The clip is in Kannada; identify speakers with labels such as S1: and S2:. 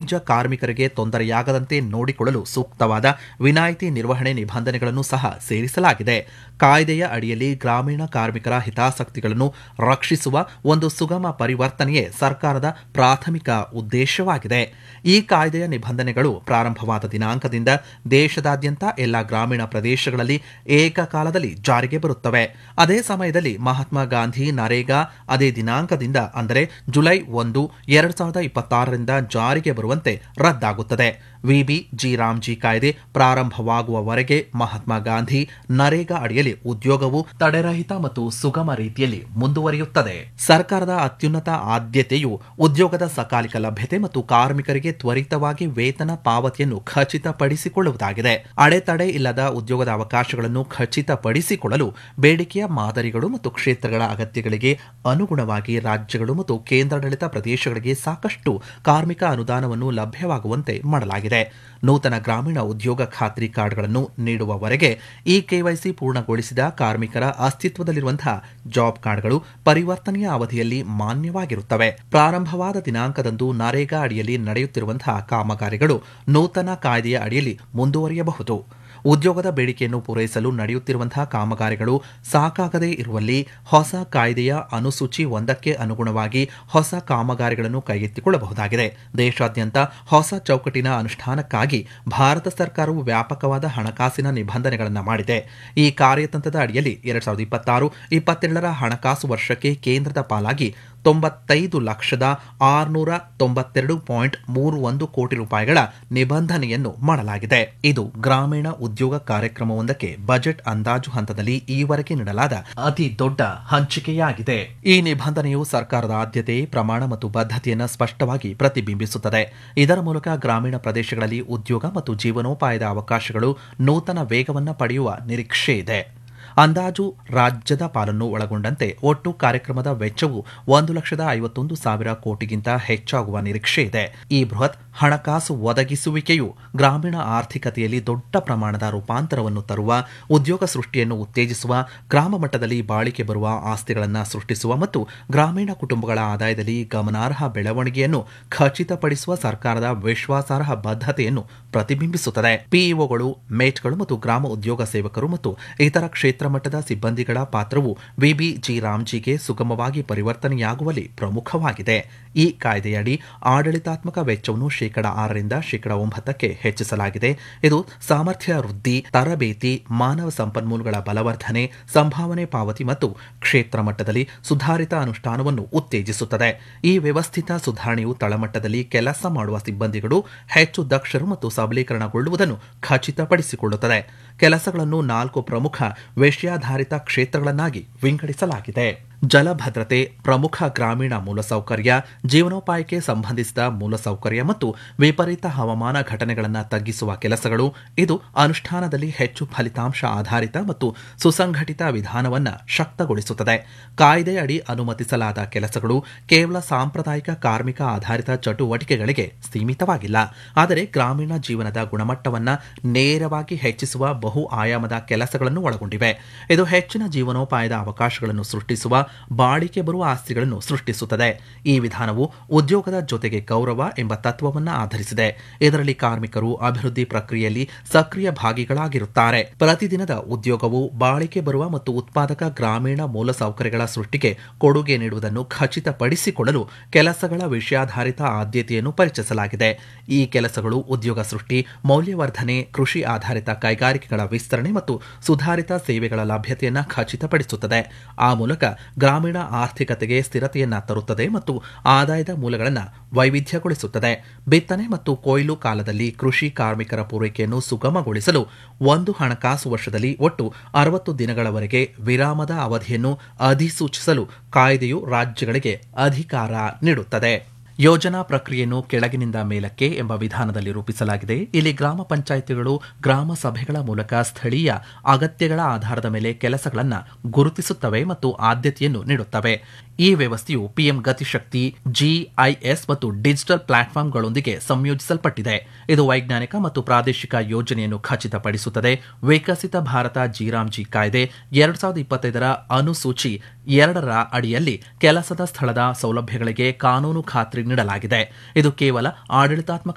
S1: ವಾಣಿಜ್ಯ ಕಾರ್ಮಿಕರಿಗೆ ತೊಂದರೆಯಾಗದಂತೆ ನೋಡಿಕೊಳ್ಳಲು ಸೂಕ್ತವಾದ ವಿನಾಯಿತಿ ನಿರ್ವಹಣೆ ನಿಬಂಧನೆಗಳನ್ನು ಸಹ ಸೇರಿಸಲಾಗಿದೆ ಕಾಯ್ದೆಯ ಅಡಿಯಲ್ಲಿ ಗ್ರಾಮೀಣ ಕಾರ್ಮಿಕರ ಹಿತಾಸಕ್ತಿಗಳನ್ನು ರಕ್ಷಿಸುವ ಒಂದು ಸುಗಮ ಪರಿವರ್ತನೆಯೇ ಸರ್ಕಾರದ ಪ್ರಾಥಮಿಕ ಉದ್ದೇಶವಾಗಿದೆ ಈ ಕಾಯ್ದೆಯ ನಿಬಂಧನೆಗಳು ಪ್ರಾರಂಭವಾದ ದಿನಾಂಕದಿಂದ ದೇಶದಾದ್ಯಂತ ಎಲ್ಲ ಗ್ರಾಮೀಣ ಪ್ರದೇಶಗಳಲ್ಲಿ ಏಕಕಾಲದಲ್ಲಿ ಜಾರಿಗೆ ಬರುತ್ತವೆ ಅದೇ ಸಮಯದಲ್ಲಿ ಮಹಾತ್ಮ ಗಾಂಧಿ ನರೇಗಾ ಅದೇ ದಿನಾಂಕದಿಂದ ಅಂದರೆ ಜುಲೈ ಒಂದು ಎರಡು ಸಾವಿರದ ಇಪ್ಪತ್ತಾರರಿಂದ ಜಾರಿಗೆ ಬರುವಂತೆ ರದ್ದಾಗುತ್ತದೆ ವಿಬಿ ಜಿ ರಾಮ್ಜಿ ಕಾಯ್ದೆ ಪ್ರಾರಂಭವಾಗುವವರೆಗೆ ಮಹಾತ್ಮ ಗಾಂಧಿ ನರೇಗಾ ಅಡಿಯಲ್ಲಿ ಉದ್ಯೋಗವು ತಡೆರಹಿತ ಮತ್ತು ಸುಗಮ ರೀತಿಯಲ್ಲಿ ಮುಂದುವರಿಯುತ್ತದೆ ಸರ್ಕಾರದ ಅತ್ಯುನ್ನತ ಆದ್ಯತೆಯು ಉದ್ಯೋಗದ ಸಕಾಲಿಕ ಲಭ್ಯತೆ ಮತ್ತು ಕಾರ್ಮಿಕರಿಗೆ ತ್ವರಿತವಾಗಿ ವೇತನ ಪಾವತಿಯನ್ನು ಖಚಿತಪಡಿಸಿಕೊಳ್ಳುವುದಾಗಿದೆ ಅಡೆತಡೆ ಇಲ್ಲದ ಉದ್ಯೋಗದ ಅವಕಾಶಗಳನ್ನು ಖಚಿತಪಡಿಸಿಕೊಳ್ಳಲು ಬೇಡಿಕೆಯ ಮಾದರಿಗಳು ಮತ್ತು ಕ್ಷೇತ್ರಗಳ ಅಗತ್ಯಗಳಿಗೆ ಅನುಗುಣವಾಗಿ ರಾಜ್ಯಗಳು ಮತ್ತು ಕೇಂದ್ರಾಡಳಿತ ಪ್ರದೇಶಗಳಿಗೆ ಸಾಕಷ್ಟು ಕಾರ್ಮಿಕ ಅನುದಾನವನ್ನು ಲಭ್ಯವಾಗುವಂತೆ ಮಾಡಲಾಗಿದೆ ನೂತನ ಗ್ರಾಮೀಣ ಉದ್ಯೋಗ ಖಾತ್ರಿ ಕಾರ್ಡ್ಗಳನ್ನು ನೀಡುವವರೆಗೆ ಈ ಕೆವೈಸಿ ಪೂರ್ಣಗೊಳಿಸಿದ ಕಾರ್ಮಿಕರ ಅಸ್ತಿತ್ವದಲ್ಲಿರುವಂತಹ ಜಾಬ್ ಕಾರ್ಡ್ಗಳು ಪರಿವರ್ತನೆಯ ಅವಧಿಯಲ್ಲಿ ಮಾನ್ಯವಾಗಿರುತ್ತವೆ ಪ್ರಾರಂಭವಾದ ದಿನಾಂಕದಂದು ನರೇಗಾ ಅಡಿಯಲ್ಲಿ ನಡೆಯುತ್ತಿರುವಂತಹ ಕಾಮಗಾರಿಗಳು ನೂತನ ಕಾಯ್ದೆಯ ಅಡಿಯಲ್ಲಿ ಮುಂದುವರಿಯಬಹುದು ಉದ್ಯೋಗದ ಬೇಡಿಕೆಯನ್ನು ಪೂರೈಸಲು ನಡೆಯುತ್ತಿರುವಂತಹ ಕಾಮಗಾರಿಗಳು ಸಾಕಾಗದೇ ಇರುವಲ್ಲಿ ಹೊಸ ಕಾಯ್ದೆಯ ಅನುಸೂಚಿ ಒಂದಕ್ಕೆ ಅನುಗುಣವಾಗಿ ಹೊಸ ಕಾಮಗಾರಿಗಳನ್ನು ಕೈಗೆತ್ತಿಕೊಳ್ಳಬಹುದಾಗಿದೆ ದೇಶಾದ್ಯಂತ ಹೊಸ ಚೌಕಟ್ಟಿನ ಅನುಷ್ಠಾನಕ್ಕಾಗಿ ಭಾರತ ಸರ್ಕಾರವು ವ್ಯಾಪಕವಾದ ಹಣಕಾಸಿನ ನಿಬಂಧನೆಗಳನ್ನು ಮಾಡಿದೆ ಈ ಕಾರ್ಯತಂತ್ರದ ಅಡಿಯಲ್ಲಿ ಎರಡ್ ಸಾವಿರದ ಇಪ್ಪತ್ತಾರು ಇಪ್ಪತ್ತೆರಡರ ಹಣಕಾಸು ವರ್ಷಕ್ಕೆ ಕೇಂದ್ರದ ಪಾಲಾಗಿ ತೊಂಬತ್ತೈದು ಲಕ್ಷದ ಆರುನೂರ ತೊಂಬತ್ತೆರಡು ಪಾಯಿಂಟ್ ಮೂರು ಒಂದು ಕೋಟಿ ರೂಪಾಯಿಗಳ ನಿಬಂಧನೆಯನ್ನು ಮಾಡಲಾಗಿದೆ ಇದು ಗ್ರಾಮೀಣ ಉದ್ಯೋಗ ಕಾರ್ಯಕ್ರಮವೊಂದಕ್ಕೆ ಬಜೆಟ್ ಅಂದಾಜು ಹಂತದಲ್ಲಿ ಈವರೆಗೆ ನೀಡಲಾದ ಅತಿ ದೊಡ್ಡ ಹಂಚಿಕೆಯಾಗಿದೆ ಈ ನಿಬಂಧನೆಯು ಸರ್ಕಾರದ ಆದ್ಯತೆ ಪ್ರಮಾಣ ಮತ್ತು ಬದ್ಧತೆಯನ್ನು ಸ್ಪಷ್ಟವಾಗಿ ಪ್ರತಿಬಿಂಬಿಸುತ್ತದೆ ಇದರ ಮೂಲಕ ಗ್ರಾಮೀಣ ಪ್ರದೇಶಗಳಲ್ಲಿ ಉದ್ಯೋಗ ಮತ್ತು ಜೀವನೋಪಾಯದ ಅವಕಾಶಗಳು ನೂತನ ವೇಗವನ್ನು ಪಡೆಯುವ ನಿರೀಕ್ಷೆ ಇದೆ ಅಂದಾಜು ರಾಜ್ಯದ ಪಾಲನ್ನು ಒಳಗೊಂಡಂತೆ ಒಟ್ಟು ಕಾರ್ಯಕ್ರಮದ ವೆಚ್ಚವು ಒಂದು ಲಕ್ಷದ ಐವತ್ತೊಂದು ಸಾವಿರ ಕೋಟಿಗಿಂತ ಹೆಚ್ಚಾಗುವ ನಿರೀಕ್ಷೆ ಇದೆ ಈ ಬೃಹತ್ ಹಣಕಾಸು ಒದಗಿಸುವಿಕೆಯು ಗ್ರಾಮೀಣ ಆರ್ಥಿಕತೆಯಲ್ಲಿ ದೊಡ್ಡ ಪ್ರಮಾಣದ ರೂಪಾಂತರವನ್ನು ತರುವ ಉದ್ಯೋಗ ಸೃಷ್ಟಿಯನ್ನು ಉತ್ತೇಜಿಸುವ ಗ್ರಾಮ ಮಟ್ಟದಲ್ಲಿ ಬಾಳಿಕೆ ಬರುವ ಆಸ್ತಿಗಳನ್ನು ಸೃಷ್ಟಿಸುವ ಮತ್ತು ಗ್ರಾಮೀಣ ಕುಟುಂಬಗಳ ಆದಾಯದಲ್ಲಿ ಗಮನಾರ್ಹ ಬೆಳವಣಿಗೆಯನ್ನು ಖಚಿತಪಡಿಸುವ ಸರ್ಕಾರದ ವಿಶ್ವಾಸಾರ್ಹ ಬದ್ಧತೆಯನ್ನು ಪ್ರತಿಬಿಂಬಿಸುತ್ತದೆ ಪಿಇಒಗಳು ಮೇಟ್ಗಳು ಮತ್ತು ಗ್ರಾಮ ಉದ್ಯೋಗ ಸೇವಕರು ಮತ್ತು ಇತರ ಕ್ಷೇತ್ರ ಮಟ್ಟದ ಸಿಬ್ಬಂದಿಗಳ ಪಾತ್ರವು ವಿಬಿಜಿ ರಾಮ್ಜಿಗೆ ಸುಗಮವಾಗಿ ಪರಿವರ್ತನೆಯಾಗುವಲ್ಲಿ ಪ್ರಮುಖವಾಗಿದೆ ಈ ಕಾಯ್ದೆಯಡಿ ಆಡಳಿತಾತ್ಮಕ ವೆಚ್ಚವನ್ನು ಶೇಕಡ ಆರರಿಂದ ಶೇಕಡ ಒಂಬತ್ತಕ್ಕೆ ಹೆಚ್ಚಿಸಲಾಗಿದೆ ಇದು ಸಾಮರ್ಥ್ಯ ವೃದ್ಧಿ ತರಬೇತಿ ಮಾನವ ಸಂಪನ್ಮೂಲಗಳ ಬಲವರ್ಧನೆ ಸಂಭಾವನೆ ಪಾವತಿ ಮತ್ತು ಕ್ಷೇತ್ರ ಮಟ್ಟದಲ್ಲಿ ಸುಧಾರಿತ ಅನುಷ್ಠಾನವನ್ನು ಉತ್ತೇಜಿಸುತ್ತದೆ ಈ ವ್ಯವಸ್ಥಿತ ಸುಧಾರಣೆಯು ತಳಮಟ್ಟದಲ್ಲಿ ಕೆಲಸ ಮಾಡುವ ಸಿಬ್ಬಂದಿಗಳು ಹೆಚ್ಚು ದಕ್ಷರು ಮತ್ತು ಸಬಲೀಕರಣಗೊಳ್ಳುವುದನ್ನು ಖಚಿತಪಡಿಸಿಕೊಳ್ಳುತ್ತದೆ ಕೆಲಸಗಳನ್ನು ನಾಲ್ಕು ಪ್ರಮುಖ ವಿಷಯಾಧಾರಿತ ಕ್ಷೇತ್ರಗಳನ್ನಾಗಿ ವಿಂಗಡಿಸಲಾಗಿದೆ ಜಲಭದ್ರತೆ ಪ್ರಮುಖ ಗ್ರಾಮೀಣ ಮೂಲಸೌಕರ್ಯ ಜೀವನೋಪಾಯಕ್ಕೆ ಸಂಬಂಧಿಸಿದ ಮೂಲಸೌಕರ್ಯ ಮತ್ತು ವಿಪರೀತ ಹವಾಮಾನ ಘಟನೆಗಳನ್ನು ತಗ್ಗಿಸುವ ಕೆಲಸಗಳು ಇದು ಅನುಷ್ಠಾನದಲ್ಲಿ ಹೆಚ್ಚು ಫಲಿತಾಂಶ ಆಧಾರಿತ ಮತ್ತು ಸುಸಂಘಟಿತ ವಿಧಾನವನ್ನು ಶಕ್ತಗೊಳಿಸುತ್ತದೆ ಕಾಯ್ದೆಯಡಿ ಅನುಮತಿಸಲಾದ ಕೆಲಸಗಳು ಕೇವಲ ಸಾಂಪ್ರದಾಯಿಕ ಕಾರ್ಮಿಕ ಆಧಾರಿತ ಚಟುವಟಿಕೆಗಳಿಗೆ ಸೀಮಿತವಾಗಿಲ್ಲ ಆದರೆ ಗ್ರಾಮೀಣ ಜೀವನದ ಗುಣಮಟ್ಟವನ್ನು ನೇರವಾಗಿ ಹೆಚ್ಚಿಸುವ ಬಹು ಆಯಾಮದ ಕೆಲಸಗಳನ್ನು ಒಳಗೊಂಡಿವೆ ಇದು ಹೆಚ್ಚಿನ ಜೀವನೋಪಾಯದ ಅವಕಾಶಗಳನ್ನು ಸೃಷ್ಟಿಸುವ ಬಾಳಿಕೆ ಬರುವ ಆಸ್ತಿಗಳನ್ನು ಸೃಷ್ಟಿಸುತ್ತದೆ ಈ ವಿಧಾನವು ಉದ್ಯೋಗದ ಜೊತೆಗೆ ಗೌರವ ಎಂಬ ತತ್ವವನ್ನು ಆಧರಿಸಿದೆ ಇದರಲ್ಲಿ ಕಾರ್ಮಿಕರು ಅಭಿವೃದ್ಧಿ ಪ್ರಕ್ರಿಯೆಯಲ್ಲಿ ಸಕ್ರಿಯ ಭಾಗಿಗಳಾಗಿರುತ್ತಾರೆ ಪ್ರತಿದಿನದ ಉದ್ಯೋಗವು ಬಾಳಿಕೆ ಬರುವ ಮತ್ತು ಉತ್ಪಾದಕ ಗ್ರಾಮೀಣ ಮೂಲಸೌಕರ್ಯಗಳ ಸೃಷ್ಟಿಗೆ ಕೊಡುಗೆ ನೀಡುವುದನ್ನು ಖಚಿತಪಡಿಸಿಕೊಳ್ಳಲು ಕೆಲಸಗಳ ವಿಷಯಾಧಾರಿತ ಆದ್ಯತೆಯನ್ನು ಪರಿಚಯಿಸಲಾಗಿದೆ ಈ ಕೆಲಸಗಳು ಉದ್ಯೋಗ ಸೃಷ್ಟಿ ಮೌಲ್ಯವರ್ಧನೆ ಕೃಷಿ ಆಧಾರಿತ ಕೈಗಾರಿಕೆಗಳ ವಿಸ್ತರಣೆ ಮತ್ತು ಸುಧಾರಿತ ಸೇವೆಗಳ ಲಭ್ಯತೆಯನ್ನು ಖಚಿತಪಡಿಸುತ್ತದೆ ಆ ಮೂಲಕ ಗ್ರಾಮೀಣ ಆರ್ಥಿಕತೆಗೆ ಸ್ಥಿರತೆಯನ್ನ ತರುತ್ತದೆ ಮತ್ತು ಆದಾಯದ ಮೂಲಗಳನ್ನು ವೈವಿಧ್ಯಗೊಳಿಸುತ್ತದೆ ಬಿತ್ತನೆ ಮತ್ತು ಕೊಯ್ಲು ಕಾಲದಲ್ಲಿ ಕೃಷಿ ಕಾರ್ಮಿಕರ ಪೂರೈಕೆಯನ್ನು ಸುಗಮಗೊಳಿಸಲು ಒಂದು ಹಣಕಾಸು ವರ್ಷದಲ್ಲಿ ಒಟ್ಟು ಅರವತ್ತು ದಿನಗಳವರೆಗೆ ವಿರಾಮದ ಅವಧಿಯನ್ನು ಅಧಿಸೂಚಿಸಲು ಕಾಯ್ದೆಯು ರಾಜ್ಯಗಳಿಗೆ ಅಧಿಕಾರ ನೀಡುತ್ತದೆ ಯೋಜನಾ ಪ್ರಕ್ರಿಯೆಯನ್ನು ಕೆಳಗಿನಿಂದ ಮೇಲಕ್ಕೆ ಎಂಬ ವಿಧಾನದಲ್ಲಿ ರೂಪಿಸಲಾಗಿದೆ ಇಲ್ಲಿ ಗ್ರಾಮ ಪಂಚಾಯಿತಿಗಳು ಗ್ರಾಮ ಸಭೆಗಳ ಮೂಲಕ ಸ್ಥಳೀಯ ಅಗತ್ಯಗಳ ಆಧಾರದ ಮೇಲೆ ಕೆಲಸಗಳನ್ನು ಗುರುತಿಸುತ್ತವೆ ಮತ್ತು ಆದ್ಯತೆಯನ್ನು ನೀಡುತ್ತವೆ ಈ ವ್ಯವಸ್ಥೆಯು ಪಿಎಂ ಗತಿಶಕ್ತಿ ಜಿಐಎಸ್ ಮತ್ತು ಡಿಜಿಟಲ್ ಪ್ಲಾಟ್ಫಾರ್ಮ್ಗಳೊಂದಿಗೆ ಸಂಯೋಜಿಸಲ್ಪಟ್ಟಿದೆ ಇದು ವೈಜ್ಞಾನಿಕ ಮತ್ತು ಪ್ರಾದೇಶಿಕ ಯೋಜನೆಯನ್ನು ಖಚಿತಪಡಿಸುತ್ತದೆ ವಿಕಸಿತ ಭಾರತ ಜಿರಾಮ್ಜಿ ಕಾಯ್ದೆ ಎರಡ್ ಸಾವಿರದ ಇಪ್ಪತ್ತೈದರ ಅನುಸೂಚಿ ಎರಡರ ಅಡಿಯಲ್ಲಿ ಕೆಲಸದ ಸ್ಥಳದ ಸೌಲಭ್ಯಗಳಿಗೆ ಕಾನೂನು ಖಾತ್ರಿ ನೀಡಲಾಗಿದೆ ಇದು ಕೇವಲ ಆಡಳಿತಾತ್ಮಕ